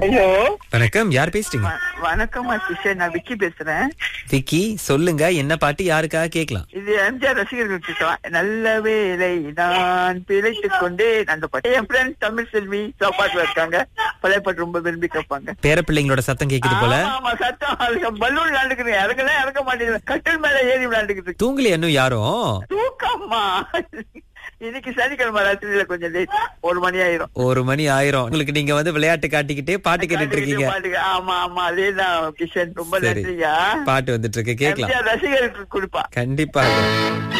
hello வணக்கம் யார் பேசுறீங்க வணக்கம் கிஷன் நான் விக்கி பேசுறேன் விக்கி சொல்லுங்க என்ன பாட்டு யாருக்காக கேட்கலாம் இது எம்ஜிஆர் ரசிகர்கள் கிட்ட நல்ல வேலை நான் பிழைத்துக் கொண்டே அந்த பாட்டு என் ஃப்ரெண்ட் தமிழ் செல்வி சாப்பாட்டுல இருக்காங்க பழைய பாட்டு ரொம்ப விரும்பி கேட்பாங்க பேர பிள்ளைங்களோட சத்தம் கேக்குது போல ஆமா, ஆமா சத்தம் அதுக்கு பலூன் விளையாண்டுக்கிறேன் இறங்கலாம் இறங்க மாட்டேங்குது கட்டில் மேல ஏறி விளையாண்டுக்கிட்டு தூங்கலையா இன்னும் யாரும் தூக்கம்மா இன்னைக்கு சனிக்கிழமை ராத்திரியில கொஞ்சம் லேட் ஒரு மணி ஆயிரும் ஒரு மணி ஆயிரம் உங்களுக்கு நீங்க வந்து விளையாட்டு காட்டிக்கிட்டே பாட்டு கேட்டுட்டு இருக்கீங்க பாட்டுக்கு, ஆமா ஆமா அதேதான் கிஷன் ரொம்ப சரி நன்றியா பாட்டு வந்துட்டு இருக்கு கேட்கலாம் எம்ஜிஆர் ரசிகர்களுக்கு கொடுப்பா கண்டிப்பாக